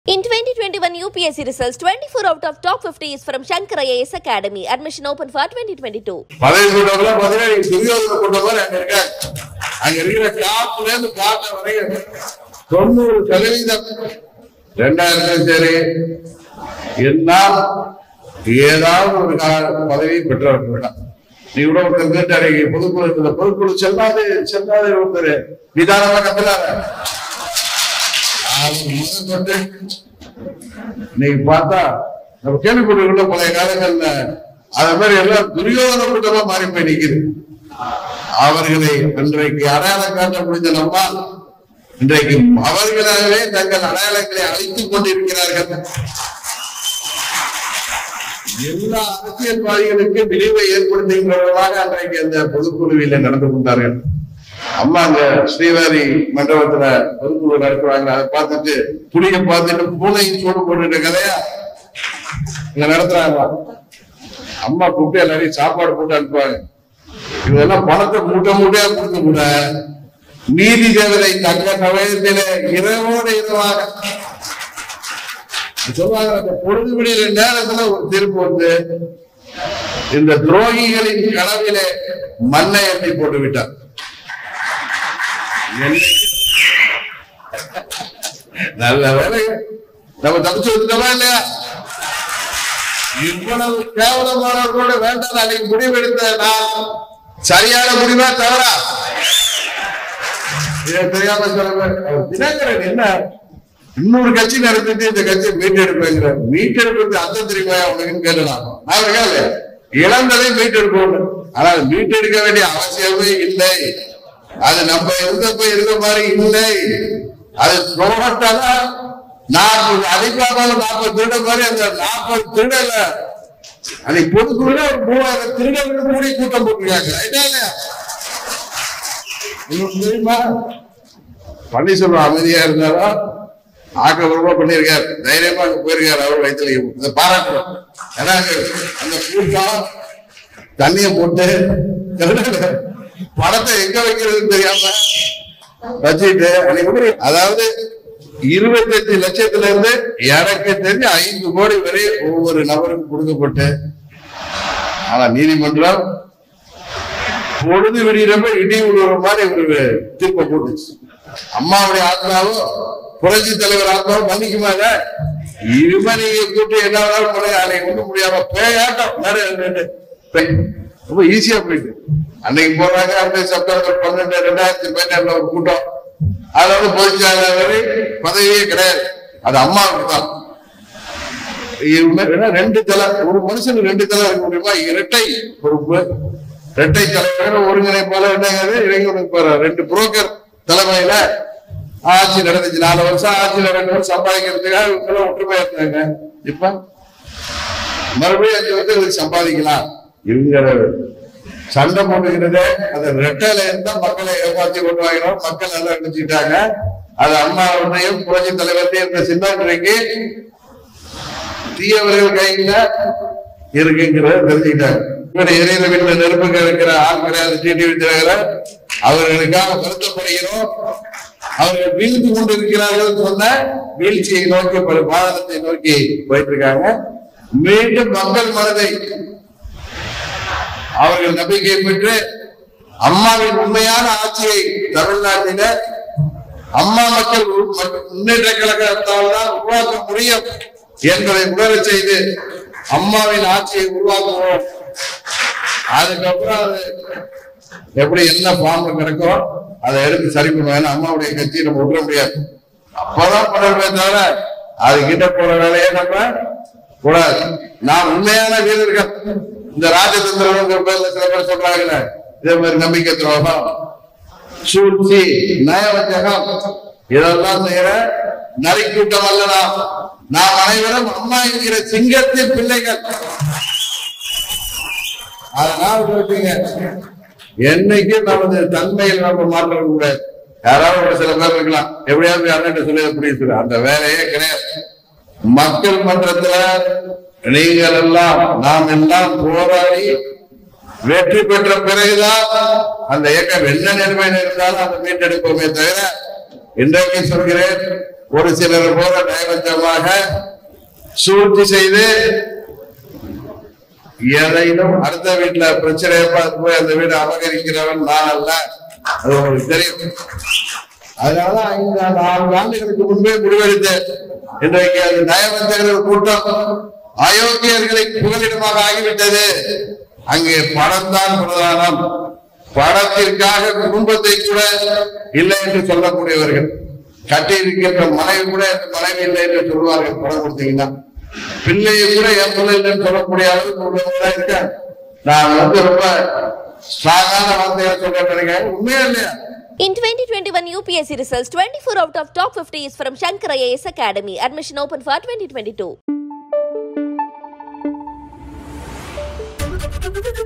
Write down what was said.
In 2021 UPSC results, 24 out of top 50 is from Shankar IAS Academy. Admission open for 2022. பதவி கொண்டவங்கள பாத்தீங்கன்னா நீங்க துரியோதனை கொண்ட மாதிரி அங்க இருக்காங்க அங்க இருக்கிற டாப்ல இருந்து பாட்ட வரைக்கும் தொண்ணூறு சதவீதம் ரெண்டாயிரத்தும் சரி என்ன ஏதாவது ஒரு கா- பதவி பெற்றவர்கள் தான். நீ கூட ஒருத்தர் கேட்டாரு பொதுக்குழு இந்த பொதுக்குழு செல்லாது செல்லாது ஒருத்தர் நிதானமா கத்துறாரு அவர் முதல் கொண்டு இன்னைக்கு பார்த்தா நம்ம கேள்விப்பட்டிருக்கோம் பழைய காலங்கள்ல அத மாதிரி எல்லாம் துரியோதன கூட்டமா மாறி போய் நிக்குது அவர்களை அன்றைக்கு அடையாளம் காட்ட முடிஞ்ச நம்மால் இன்றைக்கு அவர்களாகவே தங்கள் அடையாளங்களை அழித்துக் கொண்டிருக்கிறார்கள் எல்லா அரசியல்வாதிகளுக்கு விளைவை ஏற்படுத்துகின்றவர்களாக அன்றைக்கு அந்த பொதுக்குழுவில நடந்து கொண்டார்கள் அம்மா அங்க ஸ்ரீவாரி மண்டபத்துல பொதுக்குழு நடத்துவாங்க அதை பார்த்துட்டு புளிய பார்த்துட்டு பூனையும் சூடு போட்டுட்ட கதையா இங்க நடத்துறாங்க அம்மா கூப்பிட்டு எல்லாரையும் சாப்பாடு போட்டு அனுப்புவாங்க இதெல்லாம் பணத்தை மூட்டை மூட்டையா கொடுத்து கூட நீதி தேவதை தக்க சமயத்திலே இரவோடு இரவாக சொல்லுவாங்க அந்த பொழுது விடியிற நேரத்துல ஒரு தீர்ப்பு வந்து இந்த துரோகிகளின் கனவிலே மண்ணை எண்ணி போட்டு விட்டார் நல்ல வேலை நம்ம தப்பிச்சு வந்துட்டோமா இல்லையா இவ்வளவு கேவலமானவர்களோட வேண்டாம் அன்னைக்கு முடிவெடுத்த நான் சரியான முடிவா தவறா இதை தெரியாம சொல்லுவேன் தினகரன் என்ன இன்னொரு கட்சி நடத்திட்டு இந்த கட்சியை மீட்டெடுப்பேங்கிற மீட்டெடுக்கிறது அந்த தெரியுமா அவனுக்குன்னு கேட்டலாம் நான் கேளு இழந்ததை மீட்டெடுக்கணும் ஆனால் மீட்டெடுக்க வேண்டிய அவசியமே இல்லை அது நம்ம இருந்தப்ப இருந்த மாதிரி இல்லை அது தோட்டல நாற்பது அதிகமாக நாற்பது திருட மாதிரி அந்த நாற்பது திருடல அன்னைக்கு பொதுக்குள்ள ஒரு மூவாயிரம் திருடர்கள் கூடி கூட்டம் போட்டிருக்காங்க ரைட்டா இல்லையா? உங்களுக்கு தெரியுமா பன்னீர்செல்வம் அமைதியா இருந்தாலும் ஆக்கப்பூர்வமா பண்ணியிருக்காரு தைரியமா அங்க போயிருக்காரு அவர் வயிற்றுல இதை பாராட்டுறோம் ஏன்னா அங்க அந்த கூட்டம் தண்ணிய போட்டு பணத்தை எங்க வைக்கிறதுன்னு தெரியாம வச்சுட்டு அன்னைக்கு கூட அதாவது இருபத்தஞ்சு லட்சத்துல இருந்து எனக்கு தெரிஞ்சு ஐந்து கோடி வரை ஒவ்வொரு நபருக்கும் கொடுக்கப்பட்டு ஆனா நீதிமன்றம் பொழுது விடிகிறப்ப இடி விழுற மாதிரி ஒரு தீர்ப்பை போட்டுச்சு அம்மாவுடைய ஆத்மாவும் புரட்சி தலைவர் ஆத்மாவும் மன்னிக்குமாங்க இனிமே நீங்க கூட்டி என்ன வேணாலும் பண்ணுங்க அன்னைக்கு ஒண்ணும் முடியாம பேயாட்டம் நிறைய ரெண்டு பேய். ரொம்ப ஈஸியா போயிட்டு அன்னைக்கு போறாங்க அப்படியே செப்டம்பர் பன்னெண்டு ரெண்டாயிரத்தி பதினேழுல ஒரு கூட்டம் அதுல வந்து பொதுச்செயலாளர் வரை பதவியே கிடையாது அது அம்மாவுக்கு தான் இவங்க என்ன ரெண்டு தலை ஒரு மனுஷனுக்கு ரெண்டு தலை இருக்க முடியுமா இரட்டை பொறுப்பு இரட்டை தலைவர் ஒருங்கிணைப்பாளர் என்னங்கிறது இளைஞனுக்கு பாரு, ரெண்டு புரோக்கர் தலைமையில ஆட்சி நடந்துச்சு நாலு வருஷம் ஆட்சியில ரெண்டு வருஷம் சம்பாதிக்கிறதுக்காக இவங்க எல்லாம் ஒற்றுமையா இருந்தாங்க இப்ப மறுபடியும் அஞ்சு வருஷம் இதுக்கு சம்பாதிக்கலாம் இவங்க சண்டை போட்டுக்கிறதே அந்த ரெட்டையில இருந்தா மக்களை ஏமாத்தி கொண்டு வாங்கினோம் மக்கள் நல்லா நினைச்சுக்கிட்டாங்க அது அம்மாவுடையும் புரட்சி தலைவர்கிட்டையும் இருந்த சின்னன்றைக்கு தீயவர்கள் கையில இருக்குங்கிறத தெரிஞ்சுக்கிட்டாங்க இவரை எரியிற வீட்டுல நெருப்புங்க இருக்கிற ஆள் கிடையாது டிடிவி தினகரன் அவர்களுக்காக வருத்தப்படுகிறோம் அவர்கள் வீழ்ந்து கொண்டு இருக்கிறார்கள் சொன்ன வீழ்ச்சியை நோக்கி பல பாதத்தை நோக்கி போயிட்டு இருக்காங்க மீண்டும் மக்கள் மனதை அவர்கள் நம்பிக்கை பெற்று அம்மாவின் உண்மையான ஆட்சியை தமிழ்நாட்டில அம்மா மக்கள் உ- ம- முன்னேற்ற கழகத்தால் தான் உருவாக்க முடியும் என்பதை உணரச் செய்து அம்மாவின் ஆட்சியை உருவாக்குவோம் அதுக்கப்புறம் அது எப்படி என்ன ஃபார்ம் கிடக்கோ அதை எடுத்து சரி பண்ணுவோம் ஏன்னா அம்மாவுடைய கட்சியை நம்ம விட்டுற முடியாது அப்பதான் பண்ணணுமே தவிர அது கிட்ட போற வேலையை நம்ம கூடாது நாம் உண்மையான வீரர்கள் இந்த ராஜதந்திரங்கிற பேர்ல சில பேர் சொல்றாங்கல்ல இதே மாதிரி நம்பிக்கை துரோகம் சூழ்ச்சி நயவஞ்சகம் இதெல்லாம் செய்யற நரிக்கூட்டம் அல்ல நாம் நாம் அனைவரும் அம்மா என்கிற சிங்கத்தின் பிள்ளைகள் அதனால சொல்லிட்டீங்க என்னைக்கு நமது தன்மையில் நம்ம மாற்றம் கூடாது யாராவது ஒரு சில பேர் இருக்கலாம் எப்படியாவது அண்ணன் சொல்லி புரிய சொல்லு அந்த வேலையே கிடையாது மக்கள் மன்றத்துல நீங்கள் எல்லாம் நாம் எல்லாம் போராடி வெற்றி பெற்ற பிறகுதான் அந்த இயக்கம் என்ன நிலைமையில இருந்தாலும் அதை மீட்டெடுப்போமே தவிர இன்றைக்கு சொல்கிறேன் ஒரு சிலர் போல நயவஞ்சமாக சூழ்ச்சி செய்து எதையும் அடுத்த வீட்டுல பிரச்சனையை பார்த்து போய் அந்த வீடு அபகரிக்கிறவன் நான் அல்ல அது உங்களுக்கு தெரியும் அதனால ஐந்து ஆண்டு ஆறு ஆண்டுகளுக்கு முன்பே முடிவெடுத்தேன் இன்றைக்கு அது நயவஞ்சகர்கள் கூட்டம் அயோக்கியர்களை புகலிடமாக ஆகிவிட்டது அங்கே பணம் தான் பிரதானம் பணத்திற்காக குடும்பத்தை கூட இல்லை என்று சொல்லக்கூடியவர்கள் கட்டி இருக்கின்ற மனைவி கூட என் மனைவி இல்லை என்று சொல்வார்கள் பணம் கொடுத்தீங்கன்னா பிள்ளையை கூட என் பிள்ளை இல்லைன்னு சொல்லக்கூடிய அளவுக்கு உள்ளவங்களா இருக்க நான் வந்து ரொம்ப ஸ்ட்ராங்கான வார்த்தைகளை சொல்றேன் உண்மையா இல்லையா In 2021 UPSC results, 24 out of top 50 is from Shankar IAS Academy. Admission open for 2022.